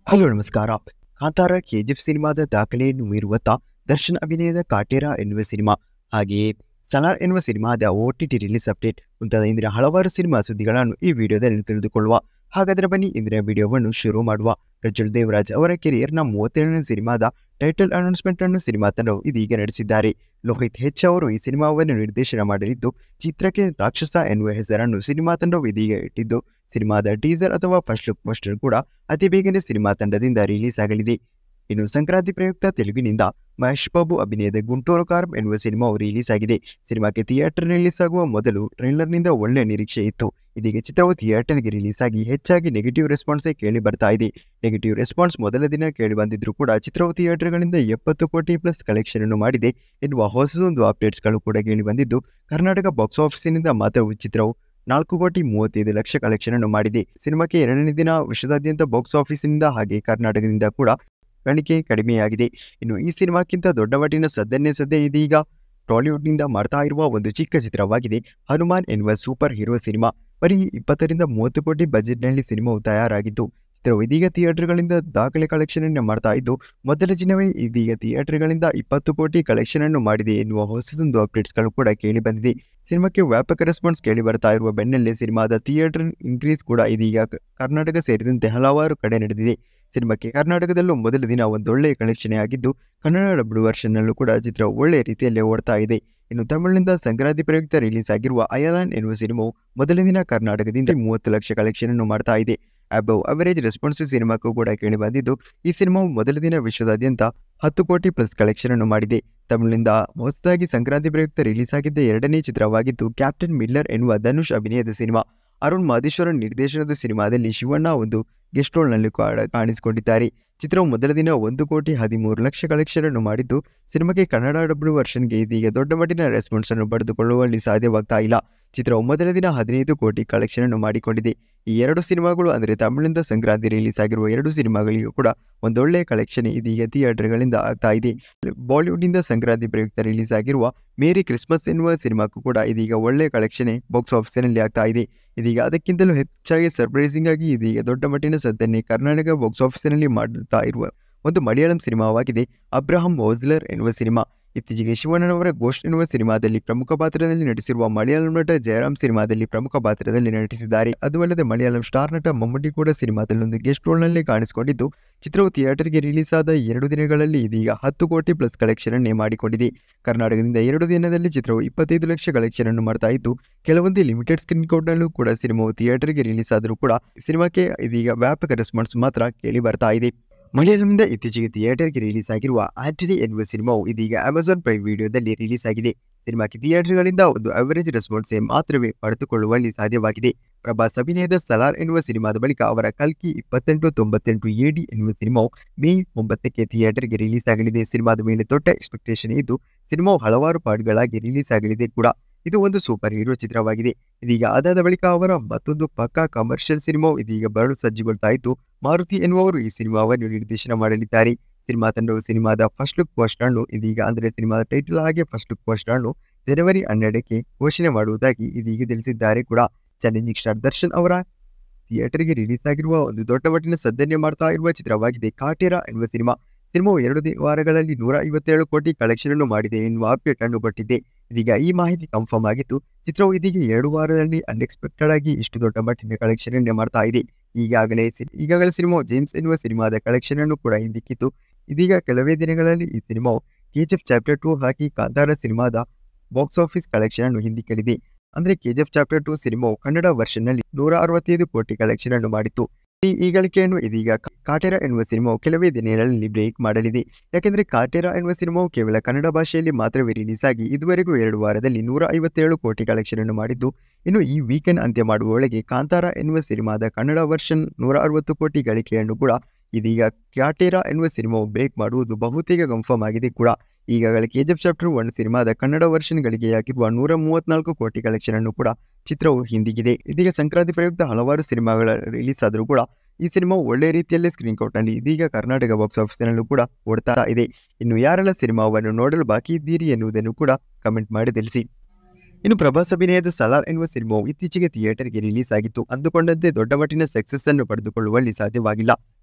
hello ನಮಸ್ಕಾರ Kantara KGF ಸಿನಿಮಾದ ದಾಖಲೆಯನ್ನು ಮೀರುವತ್ತ ದರ್ಶನ್ ಅಭಿನಯದ ಕಾಟೇರ ಎನ್ನುವ ಸಿನಿಮಾ ಹಾಗೆಯೇ ಸಲಾರ್ ಎನ್ನುವ ಸಿನಿಮಾದ O T T release update ಮುಂತಾದ ಇಂದಿನ ಹಲವಾರು ಸಿನಿಮಾ ಸುದ್ದಿಗಳನ್ನು ಈ ವಿಡಿಯೋದಲ್ಲಿ ತಿಳಿದುಕೊಳ್ಳುವ ಹಾಗಾದರೆ ಬನ್ನಿ ಇಂದಿನ ವಿಡಿಯೋವನ್ನು ಶುರು ಮಾಡುವ ಪ್ರಜ್ವಲ್ ದೇವರಾಜ್ ಅವರ ಕೆರಿಯರ್ನ ಮೂವತ್ತೇಳನೇ ಸಿನಿಮಾದ ಟೈಟಲ್ ಅನೌನ್ಸ್ಮೆಂಟ್ ಅನ್ನು ಸಿನಿಮಾ ತಂಡವು ಇದೀಗ ನಡೆಸಿದ್ದಾರೆ ಲೋಹಿತ್ ಹೆಚ್ ಅವರು ಈ ಸಿನಿಮಾವನ್ನು ನಿರ್ದೇಶನ ಮಾಡಲಿದ್ದು ಚಿತ್ರಕ್ಕೆ ರಾಕ್ಷಸ ಎನ್ನುವ ಹೆಸರನ್ನು ಸಿನಿಮಾ ತಂಡವು ಇದೀಗ ಇಟ್ಟಿದ್ದು ಸಿನಿಮಾದ ಟೀಸರ್ ಅಥವಾ ಫಸ್ಟ್ ಲುಕ್ ಪೋಸ್ಟರ್ ಕೂಡ ಅತಿ ಬೇಗನೆ ಸಿನಿಮಾ ತಂಡದಿಂದ ರಿಲೀಸ್ ಆಗಲಿದೆ ಇನ್ನು ಸಂಕ್ರಾಂತಿ ಪ್ರಯುಕ್ತ ತೆಲುಗಿನಿಂದ ಮಹೇಶ್ ಬಾಬು ಅಭಿನಯದ ಗುಂಟೂರು ಕಾರ್ಮ್ ಎನ್ನುವ ಸಿನಿಮಾವು ರಿಲೀಸ್ ಆಗಿದೆ ಸಿನಿಮಾಕ್ಕೆ ಥಿಯೇಟರ್ ರಿಲೀಸ್ ಆಗುವ ಮೊದಲು ಟ್ರೈಲರ್ನಿಂದ ಒಳ್ಳೆ ನಿರೀಕ್ಷೆ ಇತ್ತು ಇದೀಗ ಚಿತ್ರವು ಥಿಯೇಟರ್ಗೆ ರಿಲೀಸ್ ಆಗಿ ಹೆಚ್ಚಾಗಿ ನೆಗೆಟಿವ್ ರೆಸ್ಪಾನ್ಸೇ ಕೇಳಿ ಬರ್ತಾ ಇದೆ ನೆಗೆಟಿವ್ ರೆಸ್ಪಾನ್ಸ್ ಮೊದಲ ದಿನ ಕೇಳಿ ಬಂದಿದ್ರೂ ಕೂಡ ಚಿತ್ರವು ಥಿಯೇಟರ್ಗಳಿಂದ ಎಪ್ಪತ್ತು ಕೋಟಿ ಪ್ಲಸ್ ಕಲೆಕ್ಷನ್ ಅನ್ನು ಮಾಡಿದೆ ಎನ್ನುವ ಹೊಸದೊಂದು ಅಪ್ಡೇಟ್ಸ್ಗಳು ಕೂಡ ಕೇಳಿ ಬಂದಿದ್ದು ಕರ್ನಾಟಕ ಬಾಕ್ಸ್ ಆಫೀಸಿನಿಂದ ಮಾತ್ರ ಚಿತ್ರವು ನಾಲ್ಕು ಕೋಟಿ ಮೂವತ್ತೈದು ಲಕ್ಷ ಕಲೆಕ್ಷನ್ ಅನ್ನು ಮಾಡಿದೆ ಸಿನಿಮಾಕ್ಕೆ ಎರಡನೇ ದಿನ ವಿಶ್ವದಾದ್ಯಂತ ಬಾಕ್ಸ್ ಆಫೀಸಿನಿಂದ ಹಾಗೆ ಕರ್ನಾಟಕದಿಂದ ಕೂಡ ಗಳಿಕೆ ಕಡಿಮೆಯಾಗಿದೆ ಇನ್ನು ಈ ಸಿನಿಮಾಕ್ಕಿಂತ ದೊಡ್ಡ ಮಟ್ಟಿನ ಸದ್ದನ್ನೇ ಸದ್ಯ ಇದೀಗ ಟಾಲಿವುಡ್ನಿಂದ ಮಾಡ್ತಾ ಇರುವ ಒಂದು ಚಿಕ್ಕ ಚಿತ್ರವಾಗಿದೆ ಹನುಮಾನ್ ಎನ್ನುವ ಸೂಪರ್ ಹೀರೋ ಸಿನಿಮಾ ಬರೀ ಇಪ್ಪತ್ತರಿಂದ ಮೂವತ್ತು ಕೋಟಿ ಬಜೆಟ್ನಲ್ಲಿ ಸಿನಿಮಾವು ತಯಾರಾಗಿದ್ದು ಚಿತ್ರವು ಇದೀಗ ಥಿಯೇಟರ್ಗಳಿಂದ ದಾಖಲೆ ಕಲೆಕ್ಷನ್ ಅನ್ನು ಮಾಡ್ತಾ ಇದ್ದು ಮೊದಲ ದಿನವೇ ಇದೀಗ ಥಿಯೇಟರ್ಗಳಿಂದ ಇಪ್ಪತ್ತು ಕೋಟಿ ಕಲೆಕ್ಷನ್ ಅನ್ನು ಮಾಡಿದೆ ಎನ್ನುವ ಹೊಸದೊಂದು ಅಪ್ಡೇಟ್ಸ್ಗಳು ಕೂಡ ಕೇಳಿ ಬಂದಿದೆ ಸಿನಿಮಾಕ್ಕೆ ವ್ಯಾಪಕ ರೆಸ್ಪಾನ್ಸ್ ಕೇಳಿ ಬರ್ತಾ ಇರುವ ಬೆನ್ನಲ್ಲೇ ಸಿನಿಮಾದ ಥಿಯೇಟರ್ ಇನ್ಕ್ರೀಸ್ ಕೂಡ ಇದೀಗ ಕ- ಕರ್ನಾಟಕ ಸೇರಿದಂತೆ ಹಲವಾರು ಕಡೆ ನಡೆದಿದೆ ಸಿನಿಮಾಕ್ಕೆ ಕರ್ನಾಟಕದಲ್ಲೂ ಮೊದಲ ದಿನ ಒಂದೊಳ್ಳೆಯ ಕಲೆಕ್ಷನ್ ಆಗಿದ್ದು ಕನ್ನಡ ಡಬ್ಲ್ಯೂ ವರ್ಷನ್ನಲ್ಲೂ ಕೂಡ ಚಿತ್ರ ಒಳ್ಳೆಯ ರೀತಿಯಲ್ಲಿ ಓಡ್ತಾ ಇದೆ ಇನ್ನು ತಮಿಳಿನಿಂದ ಸಂಕ್ರಾಂತಿ ಪ್ರಯುಕ್ತ ರಿಲೀಸ್ ಆಗಿರುವ ಅಯಲಾನ್ ಎನ್ನುವ ಸಿನಿಮಾವು ಮೊದಲ ದಿನ ಕರ್ನಾಟಕದಿಂದ ಮೂವತ್ತು ಲಕ್ಷ ಕಲೆಕ್ಷನ್ ಅನ್ನು ಮಾಡ್ತಾ ಇದೆ ಅಬವ್ ಅವರೇಜ್ ರೆಸ್ಪಾನ್ಸ್ ಸಿನಿಮಾಕ್ಕೂ ಕೂಡ ಕೇಳಿ ಬಂದಿದ್ದು ಈ ಸಿನಿಮಾವು ಮೊದಲ ದಿನ ವಿಶ್ವದಾದ್ಯಂತ ಹತ್ತು ಕೋಟಿ ಪ್ಲಸ್ ಕಲೆಕ್ಷನ್ ಅನ್ನು ಮಾಡಿದೆ ತಮಿಳಿನಿಂದ ಹೊಸದಾಗಿ ಸಂಕ್ರಾಂತಿ ಪ್ರಯುಕ್ತ ರಿಲೀಸ್ ಆಗಿದ್ದ ಎರಡನೇ ಚಿತ್ರವಾಗಿದ್ದು ಕ್ಯಾಪ್ಟನ್ ಮಿಲ್ಲರ್ ಎನ್ನುವ ಧನುಷ್ ಅಭಿನಯದ ಸಿನಿಮಾ ಅರುಣ್ ಮಾದೇಶ್ವರನ್ ನಿರ್ದೇಶನದ ಸಿನಿಮಾದಲ್ಲಿ ಶಿವಣ್ಣ ಒಂದು ಗೆಸ್ಟ್ ರೋಲ್ನಲ್ಲಿ ಕಾ- ಕಾಣಿಸಿಕೊಂಡಿದ್ದಾರೆ ಚಿತ್ರವು ಮೊದಲ ದಿನ ಒಂದು ಕೋಟಿ ಹದಿಮೂರು ಲಕ್ಷ ಕಲೆಕ್ಷನ್ ಅನ್ನು ಮಾಡಿದ್ದು ಸಿನಿಮಾಗೆ ಕನ್ನಡ ಡಬ್ಲ್ಯೂ ವರ್ಷನ್ಗೆ ಇದೀಗ ದೊಡ್ಡ ಮಟ್ಟಿನ ರೆಸ್ಪಾನ್ಸ್ ಅನ್ನು ಪಡೆದುಕೊಳ್ಳುವಲ್ಲಿ ಸಾಧ್ಯವಾಗ್ತಾ ಇಲ್ಲ ಚಿತ್ರವು ಮೊದಲ ದಿನ ಹದಿನೈದು ಕೋಟಿ ಕಲೆಕ್ಷನ್ ಅನ್ನು ಮಾಡಿಕೊಂಡಿದೆ ಈ ಎರಡು ಸಿನಿಮಾಗಳು ಅಂದರೆ ತಮಿಳಿಂದ ಸಂಕ್ರಾಂತಿ ರಿಲೀಸ್ ಆಗಿರುವ ಎರಡು ಸಿನಿಮಾಗಳಿಗೂ ಕೂಡ ಒಂದೊಳ್ಳೆಯ ಕಲೆಕ್ಷನ್ ಇದೀಗ ಥಿಯೇಟರ್ಗಳಿಂದ ಆಗ್ತಾ ಇದೆ ಬಾಲಿವುಡ್ನಿಂದ ಸಂಕ್ರಾಂತಿ ಪ್ರಯುಕ್ತ ರಿಲೀಸ್ ಆಗಿರುವ ಮೇರಿ ಕ್ರಿಸ್ಮಸ್ ಎನ್ನುವ ಸಿನಿಮಾಕ್ಕೂ ಕೂಡ ಇದೀಗ ಒಳ್ಳೆಯ ಕಲೆಕ್ಷನ್ ಬಾಕ್ಸ್ ಆಫೀಸಿನಲ್ಲಿ ಆಗ್ತಾ ಇದೆ ಇದೀಗ ಅದಕ್ಕಿಂತಲೂ ಹೆಚ್ಚಾಗಿ ಸರ್ಪ್ರೈಸಿಂಗ್ ಆಗಿ ಇದೀಗ ದೊಡ್ಡ ಮಟ್ಟಿನ ಸದ್ದನ್ನೇ ಕರ್ನಾಟಕ ಬಾಕ್ಸ್ ಆಫೀಸಿನಲ್ಲಿ ಮಾಡುತ್ತಾ ಇರುವ ಒಂದು ಮಲಯಾಳಂ ಸಿನಿಮಾವಾಗಿದೆ ಅಬ್ರಹಂ ಓಸ್ಲರ್ ಎನ್ನುವ ಸಿನಿಮಾ ಇತ್ತೀಚೆಗೆ ಶಿವಣ್ಣನವರ ಗೋಸ್ಟ್ ಎನ್ನುವ ಸಿನಿಮಾದಲ್ಲಿ ಪ್ರಮುಖ ಪಾತ್ರದಲ್ಲಿ ನಟಿಸಿರುವ ಮಲಯಾಳಂ ನಟ ಜಯರಾಮ್ ಸಿನಿಮಾದಲ್ಲಿ ಪ್ರಮುಖ ಪಾತ್ರದಲ್ಲಿ ನಟಿಸಿದ್ದಾರೆ ಅದು ಅಲ್ಲದೆ ಮಲಯಾಳಂ ಸ್ಟಾರ್ ನಟ ಮಮ್ಮೂಟಿ ಕೂಡ ಸಿನಿಮಾದಲ್ಲಿ ಒಂದು ಗೆಸ್ಟ್ ರೋಲ್ನಲ್ಲೇ ಕಾಣಿಸಿಕೊಂಡಿದ್ದು ಚಿತ್ರವು ಥಿಯೇಟರ್ಗೆ ರಿಲೀಸ್ ಆದ ಎರಡು ದಿನಗಳಲ್ಲಿ ಇದೀಗ ಹತ್ತು ಕೋಟಿ ಪ್ಲಸ್ ಕಲೆಕ್ಷನ್ ಅನ್ನೇ ಮಾಡಿಕೊಂಡಿದೆ ಕರ್ನಾಟಕದಿಂದ ಎರಡು ದಿನದಲ್ಲಿ ಚಿತ್ರವು ಇಪ್ಪತ್ತೈದು ಲಕ್ಷ ಕಲೆಕ್ಷನ್ ಅನ್ನು ಮಾಡ್ತಾ ಇದ್ದು ಕೆಲವೊಂದು ಲಿಮಿಟೆಡ್ ಸ್ಕ್ರೀನ್ ಕೋಡ್ನಲ್ಲೂ ಕೂಡ ಸಿನಿಮಾವು ಥಿಯೇಟರ್ಗೆ ರಿಲೀಸ್ ಆದರೂ ಕೂಡ ಸಿನಿಮಾಕ್ಕೆ ಇದೀಗ ವ್ಯಾಪಕ ರೆಸ್ಪಾನ್ಸ್ ಮಾತ್ರ ಕೇಳಿ ಬರ್ತಾ ಇದೆ ಮಲಯಾಳಂನಿಂದ ಇತ್ತೀಚೆಗೆ ಥಿಯೇಟರ್ಗೆ ರಿಲೀಸ್ ಆಗಿರುವ ಆಂಟನಿ ಎನ್ನುವ ಸಿನಿಮಾವು ಇದೀಗ ಅಮೆಜಾನ್ ಪ್ರೈಮ್ ವಿಡಿಯೋದಲ್ಲಿ ರಿಲೀಸ್ ಆಗಿದೆ ಸಿನಿಮಾಕ್ಕೆ ಥಿಯೇಟರ್ಗಳಿಂದ ಒಂದು ಅವರೇಜ್ ರೆಸ್ಪಾನ್ಸ್ ಮಾತ್ರವೇ ಪಡೆದುಕೊಳ್ಳುವಲ್ಲಿ ಸಾಧ್ಯವಾಗಿದೆ ಪ್ರಭಾಸ್ ಅಭಿನಯದ ಸಲಾರ್ ಎನ್ನುವ ಸಿನಿಮಾದ ಬಳಿಕ ಅವರ ಕಲ್ಕಿ ಇಪ್ಪತ್ತೆಂಟು ತೊಂಬತ್ತೆಂಟು ಎಡಿ ಎನ್ನುವ ಸಿನಿಮಾವು ಮೇ ಒಂಬತ್ತಕ್ಕೆ ಥಿಯೇಟರ್ಗೆ ರಿಲೀಸ್ ಆಗಲಿದೆ ಸಿನಿಮಾದ ಮೇಲೆ ದೊಡ್ಡ ಎಕ್ಸ್ಪೆಕ್ಟೇಷನ್ ಇದ್ದು ಸಿನಿಮಾವು ಹಲವಾರು ಪಾರ್ಟ್ಗಳಾಗಿ ರಿಲೀಸ್ ಆಗಲಿದೆ ಕೂಡ ಇದು ಒಂದು ಸೂಪರ್ ಹೀರೋ ಚಿತ್ರವಾಗಿದೆ ಇದೀಗ ಅದಾದ ಬಳಿಕ ಅವರ ಮತ್ತೊಂದು ಪಕ್ಕಾ ಕಮರ್ಷಿಯಲ್ ಸಿನಿಮಾವು ಇದೀಗ ಬರಲು ಸಜ್ಜುಗೊಳ್ತಾ ಇದ್ದು ಮಾರುತಿ ಎನ್ನುವವರು ಈ ಸಿನಿಮಾವನ್ನು ನಿರ್ದೇಶನ ಮಾಡಲಿದ್ದಾರೆ ಸಿನಿಮಾ ತಂಡವು ಸಿನಿಮಾದ ಫಸ್ಟ್ ಲುಕ್ ಪೋಸ್ಟರ್ ಅನ್ನು ಇದೀಗ ಅಂದರೆ ಸಿನಿಮಾದ ಟೈಟಲ್ ಹಾಗೆ ಫಸ್ಟ್ ಲುಕ್ ಪೋಸ್ಟರ್ ಅನ್ನು ಜನವರಿ ಹನ್ನೆರಡಕ್ಕೆ ಘೋಷಣೆ ಮಾಡುವುದಾಗಿ ಇದೀಗ ತಿಳಿಸಿದ್ದಾರೆ ಕೂಡ ಚಾಲೆಂಜಿಂಗ್ ಸ್ಟಾರ್ ದರ್ಶನ್ ಅವರ ಥಿಯೇಟರ್ಗೆ ರಿಲೀಸ್ ಆಗಿರುವ ಒಂದು ದೊಡ್ಡ ಮಟ್ಟಿನ ಸದ್ದನ್ನೇ ಮಾಡ್ತಾ ಇರುವ ಚಿತ್ರವಾಗಿದೆ ಕಾಟೇರ ಎನ್ನುವ ಸಿನಿಮಾ ಸಿನಿಮಾವು ಎರಡು ದಿ- ವಾರಗಳಲ್ಲಿ ನೂರ ಐವತ್ತೇಳು ಕೋಟಿ ಕಲೆಕ್ಷನ್ ಅನ್ನು ಮಾಡಿದೆ ಎನ್ನುವ ಅಪ್ಡೇಟ್ ಅನ್ನು ಕೊಟ್ಟಿದೆ ಇದೀಗ ಈ ಮಾಹಿತಿ ಕನ್ಫರ್ಮ್ ಆಗಿತ್ತು ಚಿತ್ರವು ಇದೀಗ ಎರಡು ವಾರದಲ್ಲಿ ಅನ್ಎಕ್ಸ್ಪೆಕ್ಟೆಡ್ ಆಗಿ ಇಷ್ಟು ದೊಡ್ಡ ಮಟ್ಟಿನ ಕಲೆಕ್ಷನ್ ಅನ್ನೇ ಮಾಡ್ತಾ ಇದೆ ಈಗಾಗಲೇ ಸಿ- ಈಗಾಗಲೇ ಸಿನಿಮಾವು ಜೇಮ್ಸ್ ಎನ್ನುವ ಸಿನಿಮಾದ ಕಲೆಕ್ಷನ್ ಅನ್ನು ಕೂಡ ಹಿಂದಿಕ್ಕಿತ್ತು ಇದೀಗ ಕೆಲವೇ ದಿನಗಳಲ್ಲಿ ಈ ಸಿನಿಮಾವು ಕೆಜಿಎಫ್ ಚಾಪ್ಟರ್ ಟು ಹಾಕಿ ಕಾಂತಾರ ಸಿನಿಮಾದ ಬಾಕ್ಸ್ ಆಫೀಸ್ ಕಲೆಕ್ಷನ್ ಅನ್ನು ಹಿಂದಿಕ್ಕಲಿದೆ ಅಂದ್ರೆ ಕೆಜಿಎಫ್ ಚಾಪ್ಟರ್ ಟು ಸಿನಿಮಾವು ಕನ್ನಡ ವರ್ಷನ್ನಲ್ಲಿ ನೂರ ಅರವತ್ತೈದು ಕೋಟಿ ಕಲೆಕ್ಷನ್ ಅನ್ನು ಮಾಡಿತ್ತು ಈ ಈ ಗಳಿಕೆಯನ್ನು ಇದೀಗ ಕಾ- ಕಾಟೇರ ಎನ್ನುವ ಸಿನಿಮಾವು ಕೆಲವೇ ದಿನಗಳಲ್ಲಿ ಬ್ರೇಕ್ ಮಾಡಲಿದೆ ಯಾಕೆಂದ್ರೆ ಕಾಟೇರ ಎನ್ನುವ ಸಿನಿಮಾವು ಕೇವಲ ಕನ್ನಡ ಭಾಷೆಯಲ್ಲಿ ಮಾತ್ರವೇ ರಿಲೀಸ್ ಆಗಿ ಇದುವರೆಗೂ ಎರಡು ವಾರದಲ್ಲಿ ನೂರ ಐವತ್ತೇಳು ಕೋಟಿ ಕಲೆಕ್ಷನ್ ಅನ್ನು ಮಾಡಿದ್ದು ಇನ್ನು ಈ ವೀಕೆಂಡ್ ಅಂತ್ಯ ಮಾಡುವ ಒಳಗೆ ಕಾಂತಾರ ಎನ್ನುವ ಸಿನಿಮಾದ ಕನ್ನಡ ವರ್ಷನ್ ನೂರ ಅರವತ್ತು ಕೋಟಿ ಗಳಿಕೆಯನ್ನು ಕೂಡ ಇದೀಗ ಕ್ಯಾಟೇರಾ ಎನ್ನುವ ಸಿನಿಮಾವು ಬ್ರೇಕ್ ಮಾಡುವುದು ಬಹುತೇಕ ಕನ್ಫರ್ಮ್ ಆಗಿದೆ ಕೂಡ ಈಗಾಗಲೇ ಕೆಜಿಎಫ್ ಚಾಪ್ಟರ್ ಒನ್ ಸಿನಿಮಾದ ಕನ್ನಡ ವರ್ಷನ್ ಗಳಿಕೆಯಾಗಿರುವ ನೂರ ಮೂವತ್ನಾಲ್ಕು ಕೋಟಿ ಕಲೆಕ್ಷನ್ ಅನ್ನು ಕೂಡ ಚಿತ್ರವು ಹಿಂದಿಗಿದೆ ಇದೀಗ ಸಂಕ್ರಾಂತಿ ಪ್ರಯುಕ್ತ ಹಲವಾರು ಸಿನಿಮಾಗಳ ರಿಲೀಸ್ ಆದರೂ ಕೂಡ ಈ ಸಿನಿಮಾವು ಒಳ್ಳೆಯ ರೀತಿಯಲ್ಲೇ ಸ್ಕ್ರೀನ್ ನಲ್ಲಿ ಇದೀಗ ಕರ್ನಾಟಕ ಬಾಕ್ಸ್ ಆಫೀಸ್ನಲ್ಲೂ ಕೂಡ ಓಡ್ತಾ ಇದೆ ಇನ್ನು ಯಾರೆಲ್ಲ ಸಿನಿಮಾವನ್ನು ನೋಡಲು ಬಾಕಿ ಇದ್ದೀರಿ ಎನ್ನುವುದನ್ನು ಕೂಡ ಕಮೆಂಟ್ ಮಾಡಿ ತಿಳಿಸಿ ಇನ್ನು ಪ್ರಭಾಸ್ ಅಭಿನಯದ ಸಲಾರ್ ಎನ್ನುವ ಸಿನಿಮಾವು ಇತ್ತೀಚೆಗೆ ಥಿಯೇಟರ್ಗೆ ರಿಲೀಸ್ ಆಗಿತ್ತು ಅಂದುಕೊಂಡಂತೆ ದೊಡ್ಡ ಮಟ್ಟಿನ ಸಕ್ಸಸ್ ಅನ್ನು ಪಡೆದುಕೊಳ್ಳುವಲ್ಲಿ ಸಾಧ್ಯವಾಗಿಲ್ಲ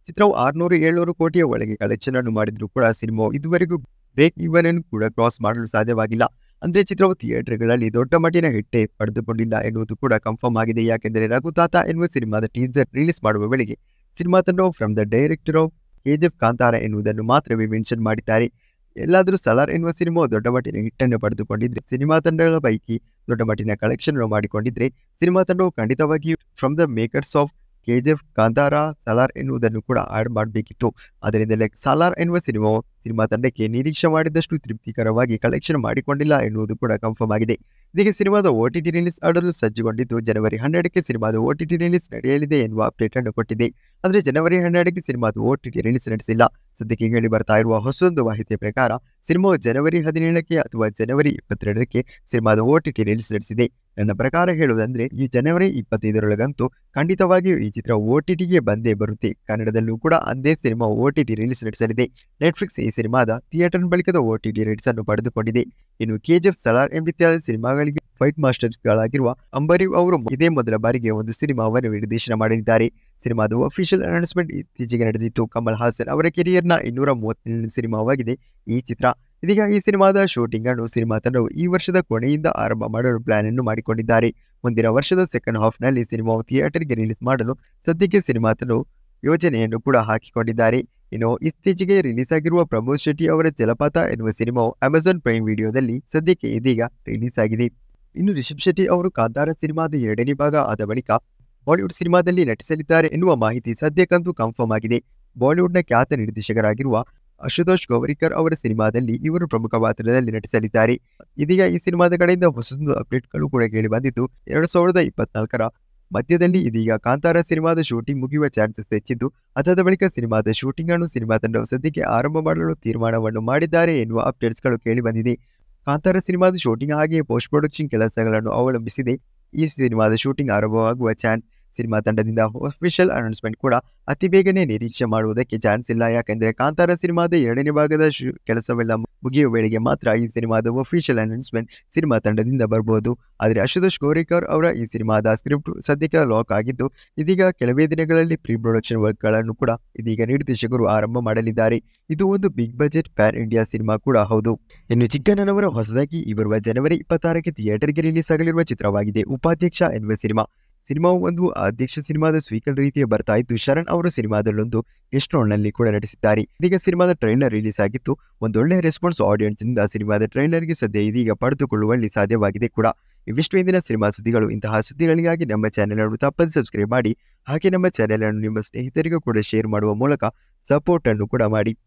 ಚಿತ್ರವು ಆರ್ನೂರು ಏಳ್ನೂರು ಕೋಟಿಯ ಒಳಗೆ ಕಲೆಕ್ಷನ್ ಅನ್ನು ಮಾಡಿದ್ರು ಕೂಡ ಸಿನಿಮಾ ಇದುವರೆಗೂ ಬ್ರೇಕ್ ಇವನ್ ಅನ್ನು ಕೂಡ ಕ್ರಾಸ್ ಮಾಡಲು ಸಾಧ್ಯವಾಗಿಲ್ಲ ಅಂದ್ರೆ ಚಿತ್ರವು ಥಿಯೇಟರ್ಗಳಲ್ಲಿ ದೊಡ್ಡ ಮಟ್ಟಿನ ಹಿಟ್ಟೆ ಪಡೆದುಕೊಂಡಿಲ್ಲ ಎನ್ನುವುದು ಕೂಡ ಕನ್ಫರ್ಮ್ ಆಗಿದೆ ಯಾಕೆಂದರೆ ರಘುತಾತ ಎನ್ನುವ ಸಿನಿಮಾದ ಟೀಸರ್ ರಿಲೀಸ್ ಮಾಡುವ ವೇಳೆಗೆ ಸಿನಿಮಾ ತಂಡವು from the director of KGF Kantara ಎನ್ನುವುದನ್ನು ಮಾತ್ರವೇ ಮೆನ್ಷನ್ ಮಾಡಿದ್ದಾರೆ ಎಲ್ಲಾದರೂ ಸಲಾರ್ ಎನ್ನುವ ಸಿನಿಮಾ ದೊಡ್ಡ ಮಟ್ಟಿನ ಹಿಟ್ಟನ್ನು ಪಡೆದುಕೊಂಡಿದ್ರೆ ಸಿನಿಮಾ ತಂಡಗಳ ಪೈಕಿ ದೊಡ್ಡ ಮಟ್ಟಿನ ಕಲೆಕ್ಷನ್ ಅನ್ನು ಮಾಡಿಕೊಂಡಿದ್ರೆ ಸಿನಿಮಾ ತಂಡವು ಖಂಡಿತವಾಗಿಯೂ from the makers of KGF Kantara Salaar ಎನ್ನುವುದನ್ನು ಕೂಡ ಆಡ್ ಮಾಡಬೇಕಿತ್ತು ಅದರಿಂದಲೇ ಸಲಾರ್ ಎನ್ನುವ ಸಿನಿಮಾವು ಸಿನಿಮಾ ತಂಡಕ್ಕೆ ನಿರೀಕ್ಷೆ ಮಾಡಿದಷ್ಟು ತೃಪ್ತಿಕರವಾಗಿ ಕಲೆಕ್ಷನ್ ಮಾಡಿಕೊಂಡಿಲ್ಲ ಎನ್ನುವುದು ಕೂಡ ಕನ್ಫರ್ಮ್ ಆಗಿದೆ ಇದೀಗ ಸಿನಿಮಾದ ಓ ಟಿ ಟಿ ರಿಲೀಸ್ ಆಡಲು ಸಜ್ಜುಗೊಂಡಿದ್ದು ಜನವರಿ ಹನ್ನೆರಡಕ್ಕೆ ಸಿನಿಮಾದ ಓ ಟಿ ಟಿ ರಿಲೀಸ್ ನಡೆಯಲಿದೆ ಎನ್ನುವ ಅಪ್ಡೇಟ್ ಅನ್ನು ಕೊಟ್ಟಿದೆ ಆದರೆ ಜನವರಿ ಹನ್ನೆರಡಕ್ಕೆ ಸಿನಿಮಾದ ಓ ಟಿ ಟಿ ರಿಲೀಸ್ ನಡೆಸಿಲ್ಲ ಸದ್ಯಕ್ಕೆ ಕೇಳಿ ಬರ್ತಾ ಇರುವ ಹೊಸದೊಂದು ಮಾಹಿತಿಯ ಪ್ರಕಾರ ಸಿನಿಮಾವು ಜನವರಿ ಹದಿನೇಳಕ್ಕೆ ಅಥವಾ ಜನವರಿ ಇಪ್ಪತ್ತೆರಡಕ್ಕೆ ಸಿನಿಮಾದ ಓ ಟಿ ಟಿ ರಿಲೀಸ್ ನಡೆಸಿದೆ ನನ್ನ ಪ್ರಕಾರ ಹೇಳುವುದಂದ್ರೆ ಈ ಜನವರಿ ಇಪ್ಪತ್ತೈದರೊಳಗಂತೂ ಖಂಡಿತವಾಗಿಯೂ ಈ ಚಿತ್ರ ಓ ಟಿ ಟಿಗೆ ಬಂದೇ ಬರುತ್ತೆ ಕನ್ನಡದಲ್ಲೂ ಕೂಡ ಅಂದೇ cinema O T T release ನಡೆಸಲಿದೆ ನೆಟ್ಫ್ಲಿಕ್ಸ್ ಈ ಸಿನಿಮಾದ ಥಿಯೇಟರ್ ಬಳಿಕದ ಓ ಟಿ ಟಿ ರೇಟ್ಸ್ ಅನ್ನು ಪಡೆದುಕೊಂಡಿದೆ ಇನ್ನು ಕೆಜಿಎಫ್ ಸಲಾರ್ ಎಂಬಿತ್ಯಾದ ಸಿನಿಮಾಗಳಿಗೆ ಫೈಟ್ ಮಾಸ್ಟರ್ಸ್ಗಳಾಗಿರುವ ಅಂಬರೀವ್ ಅವರು ಇದೇ ಮೊದಲ ಬಾರಿಗೆ ಒಂದು ಸಿನಿಮಾವನ್ನು ನಿರ್ದೇಶನ ಮಾಡಲಿದ್ದಾರೆ ಸಿನಿಮಾದ ಅಫಿಷಿಯಲ್ ಅನೌನ್ಸ್ಮೆಂಟ್ ಇತ್ತೀಚೆಗೆ ನಡೆದಿತ್ತು ಕಮಲ್ ಹಾಸನ್ ಅವರ ಕೆರಿಯರ್ನ ಇನ್ನೂರ ಮೂವತ್ತೇಳನೇ ಸಿನಿಮಾವಾಗಿದೆ ಈ ಚಿತ್ರ ಇದೀಗ ಈ ಸಿನಿಮಾದ ಶೂಟಿಂಗ್ ಅನ್ನು ಸಿನಿಮಾ ತಂಡವು ಈ ವರ್ಷದ ಕೊನೆಯಿಂದ ಆರಂಭ ಮಾಡಲು ಪ್ಲಾನ್ ಅನ್ನು ಮಾಡಿಕೊಂಡಿದ್ದಾರೆ ಮುಂದಿನ ವರ್ಷದ ಸೆಕೆಂಡ್ ಹಾಫ್ನಲ್ಲಿ ಸಿನಿಮಾವು ಥಿಯೇಟರ್ಗೆ ರಿಲೀಸ್ ಮಾಡಲು ಸದ್ಯಕ್ಕೆ ಸಿನಿಮಾ ತಂಡವು ಯೋಜನೆಯನ್ನು ಕೂಡ ಹಾಕಿಕೊಂಡಿದ್ದಾರೆ ಇನ್ನು ಇತ್ತೀಚೆಗೆ ರಿಲೀಸ್ ಆಗಿರುವ ಪ್ರಮೋದ್ ಶೆಟ್ಟಿ ಅವರ ಜಲಪಾತ ಎನ್ನುವ ಸಿನಿಮಾವು ಅಮೆಜಾನ್ ಪ್ರೈಮ್ ವಿಡಿಯೋದಲ್ಲಿ ಸದ್ಯಕ್ಕೆ ಇದೀಗ ರಿಲೀಸ್ ಆಗಿದೆ ಇನ್ನು ರಿಷಬ್ ಶೆಟ್ಟಿ ಅವರು ಕಾಂತಾರ ಸಿನಿಮಾದ ಎರಡನೇ ಭಾಗ ಆದ ಬಳಿಕ ಬಾಲಿವುಡ್ ಸಿನಿಮಾದಲ್ಲಿ ನಟಿಸಲಿದ್ದಾರೆ ಎನ್ನುವ ಮಾಹಿತಿ ಸದ್ಯಕ್ಕಂತೂ ಕನ್ಫರ್ಮ್ ಆಗಿದೆ ಬಾಲಿವುಡ್ನ ಖ್ಯಾತ ನಿರ್ದೇಶಕರಾಗಿರುವ ಅಶುತೋಷ್ ಗೌರಿಕರ್ ಅವರ ಸಿನಿಮಾದಲ್ಲಿ ಇವರು ಪ್ರಮುಖ ಪಾತ್ರದಲ್ಲಿ ನಟಿಸಲಿದ್ದಾರೆ ಇದೀಗ ಈ ಸಿನಿಮಾದ ಕಡೆಯಿಂದ ಹೊಸದೊಂದು ಅಪ್ಡೇಟ್ಗಳು ಕೂಡ ಕೇಳಿ ಬಂದಿದ್ದು ಎರಡು ಸಾವಿರದ ಇಪ್ಪತ್ನಾಲ್ಕರ ಮಧ್ಯದಲ್ಲಿ ಇದೀಗ ಕಾಂತಾರ ಸಿನಿಮಾದ ಶೂಟಿಂಗ್ ಮುಗಿಯುವ ಚಾನ್ಸಸ್ ಹೆಚ್ಚಿದ್ದು ಅದಾದ ಬಳಿಕ ಸಿನಿಮಾದ ಶೂಟಿಂಗ್ ಅನ್ನು ಸಿನಿಮಾ ತಂಡವು ಸದ್ಯಕ್ಕೆ ಆರಂಭ ಮಾಡಲು ತೀರ್ಮಾನವನ್ನು ಮಾಡಿದ್ದಾರೆ ಎನ್ನುವ ಅಪ್ಡೇಟ್ಸ್ಗಳು ಕೇಳಿಬಂದಿದೆ ಕಾಂತಾರ ಸಿನಿಮಾದ ಶೂಟಿಂಗ್ ಹಾಗೆಯೇ ಪೋಸ್ಟ್ ಪ್ರೊಡಕ್ಷನ್ ಕೆಲಸಗಳನ್ನು ಅವಲಂಬಿಸಿದೆ ಈ ಸಿನಿಮಾದ ಶೂಟಿಂಗ್ ಆರಂಭವಾಗುವ ಚಾನ್ಸ್ ಸಿನಿಮಾ ತಂಡದಿಂದ ಅಫಿಷಿಯಲ್ ಅನೌನ್ಸ್ಮೆಂಟ್ ಕೂಡ ಅತಿ ಬೇಗನೆ ನಿರೀಕ್ಷೆ ಮಾಡುವುದಕ್ಕೆ ಚಾನ್ಸ್ ಇಲ್ಲ ಯಾಕೆಂದರೆ ಕಾಂತಾರ ಸಿನಿಮಾದ ಎರಡನೇ ಭಾಗದ ಶು- ಕೆಲಸವೆಲ್ಲ ಮುಗಿಯುವ ವೇಳೆಗೆ ಮಾತ್ರ ಈ ಸಿನಿಮಾದ ಅಫಿಷಿಯಲ್ ಅನೌನ್ಸ್ಮೆಂಟ್ ಸಿನಿಮಾ ತಂಡದಿಂದ ಬರಬಹುದು ಆದರೆ ಅಶುತೋಷ್ ಗೋರೇಕರ್ ಅವರ ಈ ಸಿನಿಮಾದ ಸ್ಕ್ರಿಪ್ಟ್ ಸದ್ಯಕ್ಕೆ ಲಾಕ್ ಆಗಿದ್ದು ಇದೀಗ ಕೆಲವೇ ದಿನಗಳಲ್ಲಿ ಪ್ರೀ ಪ್ರೊಡಕ್ಷನ್ ವರ್ಕ್ಗಳನ್ನು ಕೂಡ ಇದೀಗ ನಿರ್ದೇಶಕರು ಆರಂಭ ಮಾಡಲಿದ್ದಾರೆ ಇದು ಒಂದು big budget pan India cinema ಕೂಡ ಹೌದು ಇನ್ನು ಚಿಕ್ಕಣ್ಣನವರ ಹೊಸದಾಗಿ ಈ ಬರುವ ಜನವರಿ ಇಪ್ಪತ್ತಾರಕ್ಕೆ ಥಿಯೇಟರ್ಗೆ ರಿಲೀಸ್ ಆಗಲಿರುವ ಚಿತ್ರವಾಗಿದೆ ಉಪಾಧ್ಯಕ್ಷ ಎನ್ನುವ ಸಿನಿಮಾ ಸಿನಿಮಾವು ಒಂದು ಅಧ್ಯಕ್ಷ ಸಿನಿಮಾದ ಸ್ವೀಕಲ್ ರೀತಿಯ ಬರ್ತಾ ಇದ್ದು ಶರಣ್ ಅವರು ಸಿನಿಮಾದಲ್ಲೊಂದು ಗೆಸ್ಟ್ ರೋಲ್ನಲ್ಲಿ ಕೂಡ ನಟಿಸಿದ್ದಾರೆ ಇದೀಗ ಸಿನಿಮಾದ ಟ್ರೈಲರ್ ರಿಲೀಸ್ ಆಗಿತ್ತು ಒಂದೊಳ್ಳೆ ರೆಸ್ಪಾನ್ಸ್ ಆಡಿಯನ್ಸ್ನಿಂದ ಸಿನಿಮಾದ ಟ್ರೈಲರ್ಗೆ ಸದ್ಯ ಇದೀಗ ಪಡೆದುಕೊಳ್ಳುವಲ್ಲಿ ಸಾಧ್ಯವಾಗಿದೆ ಕೂಡ ಇವಿಷ್ಟು ಇಂದಿನ ಸಿನಿಮಾ ಸುದ್ದಿಗಳು ಇಂತಹ ಸುದ್ದಿಗಳಿಗಾಗಿ ನಮ್ಮ ಚಾನೆಲ್ ಅನ್ನು ತಪ್ಪದೆ ಸಬ್ಸ್ಕ್ರೈಬ್ ಮಾಡಿ ಹಾಗೆ ನಮ್ಮ ಚಾನೆಲ್ ಅನ್ನು ನಿಮ್ಮ ಸ್ನೇಹಿತರಿಗೂ ಕೂಡ ಶೇರ್ ಮಾಡುವ ಮೂಲಕ ಸಪೋರ್ಟ್ ಅನ್ನು ಕೂಡ ಮಾಡಿ